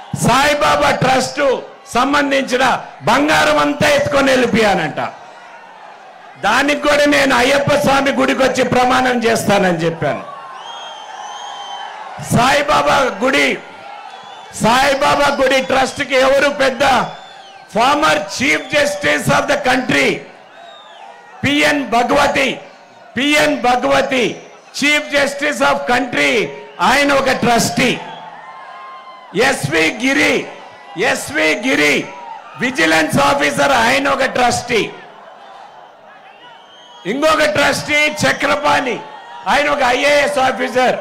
Saibaba trust సంబంధించిన బంగారం అంతా ఎత్తుకొని వెళ్ళిపోయానంట దానికి కూడా నేను అయ్యప్ప స్వామి గుడికి వచ్చి ప్రమాణం చేస్తానని చెప్పాను సాయిబాబా గుడి సాయిబాబా గుడి ట్రస్ట్ కి ఎవరు పెద్ద former chief justice of the country PN Bhagwati PN Bhagwati chief justice of country ఆయన ఒక trustee SV Giri SV Giri vigilance officer ఆయన ఒక ట్రస్టీ ఇంకొక ట్రస్టీ చక్రపాణి ఆయన ఒక ఐఏఎస్ ఆఫీసర్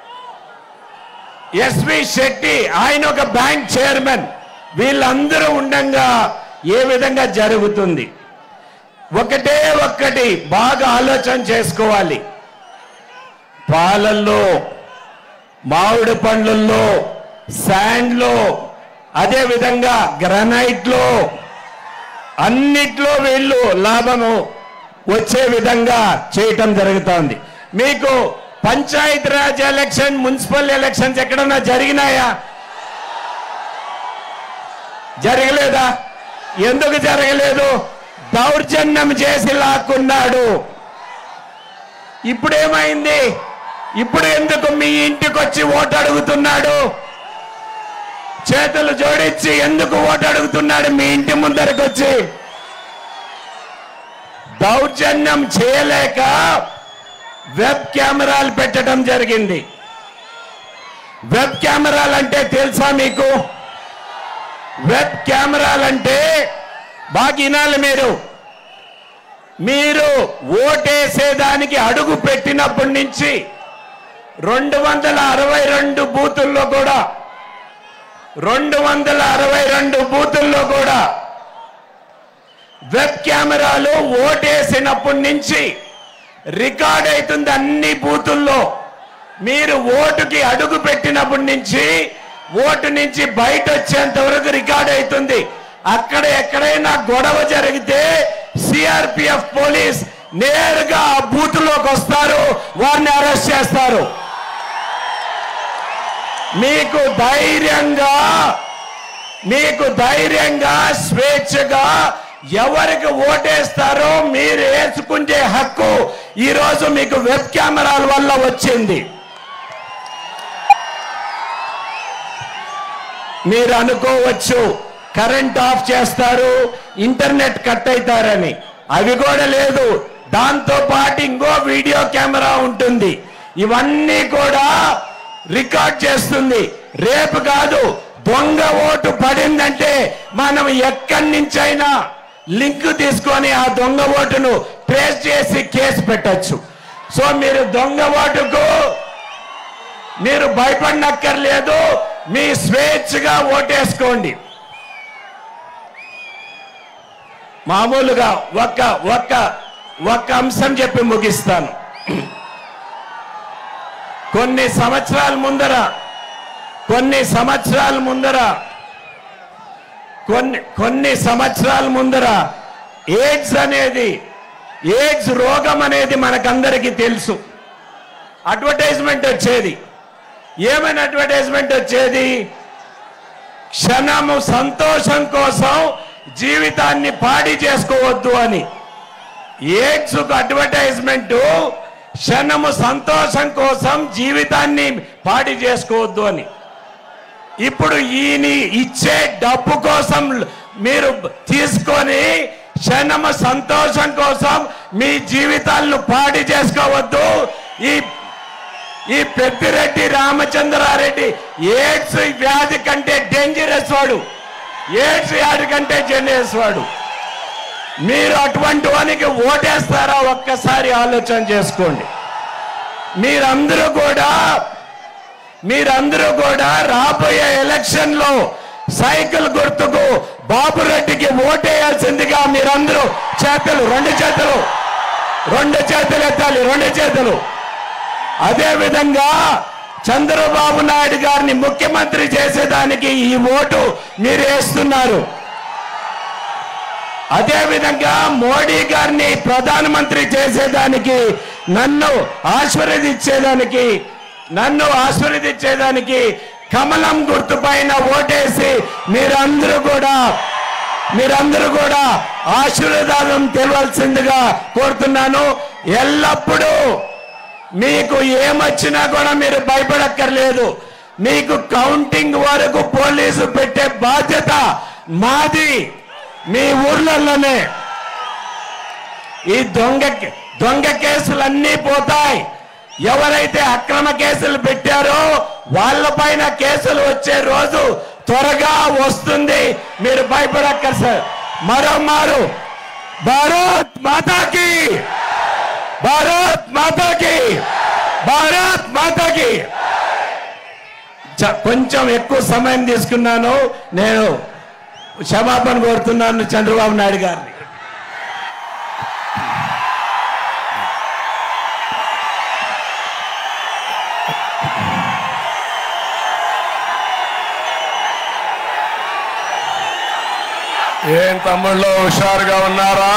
ఎస్వి శెట్టి ఆయన ఒక బ్యాంక్ చైర్మన్ వీళ్ళందరూ ఉండంగా ఏ విధంగా జరుగుతుంది ఒకటే ఒక్కటి బాగా ఆలోచన చేసుకోవాలి పాలల్లో మామిడి పండ్లల్లో శాండ్లో అదే విధంగా గ్రనైట్లో అన్నిట్లో వీళ్ళు లాభము వచ్చే విధంగా చేయటం జరుగుతోంది మీకు panchayat raj election municipal elections ఎక్కడన్నా జరిగినాయా జరగలేదా ఎందుకు జరగలేదు దౌర్జన్యం చేసి లాక్కున్నాడు ఇప్పుడేమైంది ఇప్పుడు ఎందుకు మీ ఇంటికి వచ్చి ఓటు అడుగుతున్నాడు చేతులు జోడించి ఎందుకు ఓటు అడుగుతున్నాడు మీ ఇంటి ముందరికి వచ్చి దౌర్జన్యం చేయలేక వెబ్ కెమెరాలు పెట్టడం జరిగింది వెబ్ కెమెరాలు అంటే తెలుసా మీకు వెబ్ కెమెరాలంటే బాగా వినాలి మీరు మీరు ఓటేసేదానికి అడుగు పెట్టినప్పటి నుంచి రెండు వందల అరవై రెండు బూతుల్లో కూడా రెండు వందల అరవై రెండు బూతుల్లో కూడా వెబ్ కెమెరాలు ఓటేసినప్పటి నుంచి రికార్డ్ అవుతుంది అన్ని బూతుల్లో మీరు ఓటుకి అడుగు పెట్టినప్పటి నుంచి ఓటు నుంచి బయట వచ్చేంత వరకు రికార్డ్ అవుతుంది అక్కడ ఎక్కడైనా గొడవ జరిగితే సిఆర్పిఎఫ్ పోలీస్ నేరుగా ఆ బూత్ లోకి వస్తారు వారిని అరెస్ట్ చేస్తారు మీకు ధైర్యంగా మీకు ధైర్యంగా స్వేచ్ఛగా ఎవరికి ఓటేస్తారో మీరు వేసుకునే హక్కు ఈ రోజు మీకు వెబ్ కెమెరాల వల్ల వచ్చింది మీరు అనుకోవచ్చు కరెంట్ ఆఫ్ చేస్తారు ఇంటర్నెట్ కట్ అవుతారని అవి కూడా లేదు దాంతో పాటు ఇంకో వీడియో కెమెరా ఉంటుంది ఇవన్నీ కూడా రికార్డ్ చేస్తుంది రేపు కాదు దొంగ ఓటు పడిందంటే మనం ఎక్కడి నుంచైనా లింక్ తీసుకొని ఆ దొంగ ఓటును ట్రేస్ చేసి కేసు పెట్టొచ్చు సో మీరు దొంగ ఓటుకు మీరు భయపడనక్కర్లేదు మీ స్వేచ్ఛగా ఓటేసుకోండి మామూలుగా ఒక్క ఒక్క ఒక్క అంశం చెప్పి ముగిస్తాను కొన్ని సంవత్సరాల ముందర కొన్ని సంవత్సరాల ముందర కొన్ని కొన్ని సంవత్సరాల ముందర ఎయిడ్స్ అనేది ఎయిడ్స్ రోగం అనేది మనకందరికీ తెలుసు అడ్వర్టైజ్మెంట్ వచ్చేది ఏమైనా అడ్వర్టైజ్మెంట్ వచ్చేది క్షణము సంతోషం కోసం జీవితాన్ని పాడి చేసుకోవద్దు అని ఎయిడ్స్ అడ్వర్టైజ్మెంట్ క్షణము సంతోషం కోసం జీవితాన్ని పాడి చేసుకోవద్దు అని ఇప్పుడు ఈయన ఇచ్చే డబ్బు కోసం మీరు తీసుకొని క్షణము సంతోషం కోసం మీ జీవితాలను పాడి చేసుకోవద్దు ఈ ఈ పెద్దిరెడ్డి రామచంద్రారెడ్డి ఎయిడ్స్ వ్యాధి కంటే డేంజరస్ వాడు ఎయిడ్స్ వ్యాధి కంటే డేంజరస్ వాడు మీరు అటువంటి వానికి ఓటేస్తారా ఒక్కసారి ఆలోచన చేసుకోండి మీరందరూ కూడా మీరందరూ కూడా రాబోయే ఎలక్షన్ లో సైకిల్ గుర్తుకు బాబురెడ్డికి ఓటేయాల్సిందిగా మీరందరూ చేతులు రెండు చేతులు రెండు చేతులు ఎత్తాలి రెండు చేతులు అదే విధంగా చంద్రబాబు నాయుడు గారిని ముఖ్యమంత్రి చేసేదానికి ఈ ఓటు మీరు వేస్తున్నారు అదే విధంగా మోడీ గారిని ప్రధానమంత్రి చేసేదానికి నన్ను ఆశీర్వదించేదానికి నన్ను ఆశీర్వదించేదానికి కమలం గుర్తు పైన ఓటేసి మీరందరూ కూడా మీరందరూ కూడా ఆశీర్వాదం తెలవాల్సిందిగా కోరుతున్నాను ఎల్లప్పుడూ మీకు ఏమొచ్చినా కూడా మీరు భయపడక్కర్లేదు మీకు కౌంటింగ్ వరకు పోలీసు పెట్టే బాధ్యత మాది మీ ఊర్లలోనే ఈ దొంగ దొంగ కేసులన్నీ పోతాయి ఎవరైతే అక్రమ కేసులు పెట్టారో వాళ్ళపైన కేసులు వచ్చే రోజు త్వరగా వస్తుంది మీరు భయపడక్కర్ సార్ మరో మారు భారత్ మాతాకి భారత్ మాతాకి భారత్ మాతాకి చ- కొంచెం ఎక్కువ సమయం తీసుకున్నాను నేను క్షమాపణ కోరుతున్నాను చంద్రబాబు నాయుడు గారిని ఏం తమ్ముళ్ళు హుషారుగా ఉన్నారా